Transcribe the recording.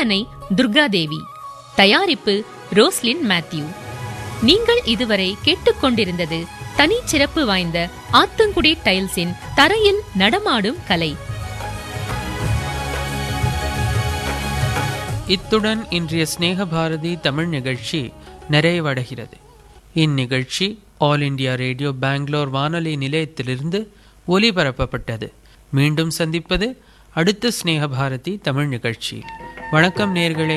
கற்பனை துர்காதேவி தயாரிப்பு Roslin Matthew நீங்கள் இதுவரை கேட்டுக்கொண்டிருந்தது தனிச்சிறப்பு வாய்ந்த ஆத்தங்குடி டைல்ஸின் தரையில் நடமாடும் கலை இத்துடன் இன்றைய ஸ்நேக பாரதி தமிழ் நிகழ்ச்சி நிறைவடைகிறது இந்நிகழ்ச்சி ஆல் இண்டியா ரேடியோ பெங்களூர் வானொலி நிலையத்திலிருந்து ஒலிபரப்பப்பட்டது மீண்டும் சந்திப்பது அடுத்த ஸ்நேக பாரதி தமிழ் நிகழ்ச்சி வணக்கம் நேர்களே